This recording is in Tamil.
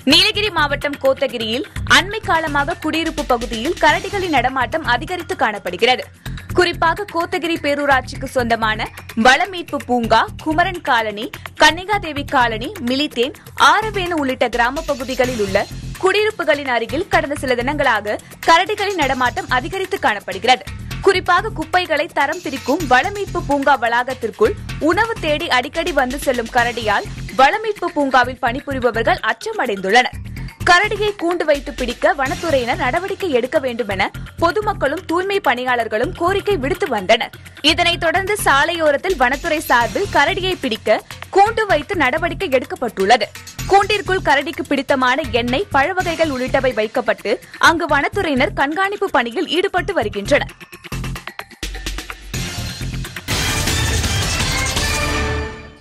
நீலகிரி மாவட்டம் கோத்தகிரியில் அண்மை காலமாக குடியிருப்பு பகுதியில் கரடிகளின் நடமாட்டம் அதிகரித்து காணப்படுகிறது குறிப்பாக கோத்தகிரி பேரூராட்சிக்கு சொந்தமான வளமீட்பு பூங்கா குமரன் காலனி கன்னிகாதேவி காலனி மிலித்தேன் ஆரவேணு உள்ளிட்ட கிராம பகுதிகளில் உள்ள குடியிருப்புகளின் அருகில் கடந்த சில தினங்களாக கரடிகளின் நடமாட்டம் அதிகரித்து காணப்படுகிறது குறிப்பாக குப்பைகளை தரம் பிரிக்கும் வளமீட்பு பூங்கா வளாகத்திற்குள் உணவு தேடி அடிக்கடி வந்து செல்லும் கரடியால் வளமீட்பு பூங்காவில் பணிபுரிபவர்கள் அச்சமடைந்துள்ளனர் கரடியை கூண்டு வைத்து பிடிக்க வனத்துறையினர் நடவடிக்கை எடுக்க வேண்டும் என பொதுமக்களும் தூய்மை பணியாளர்களும் கோரிக்கை விடுத்து வந்தனர் இதனைத் தொடர்ந்து சாலையோரத்தில் வனத்துறை சார்பில் கரடியை பிடிக்க கூண்டு வைத்து நடவடிக்கை எடுக்கப்பட்டுள்ளது கூண்டிற்குள் கரடிக்கு பிடித்தமான எண்ணெய் பழ வகைகள் உள்ளிட்டவை வைக்கப்பட்டு அங்கு வனத்துறையினர் கண்காணிப்பு பணியில் ஈடுபட்டு வருகின்றனர்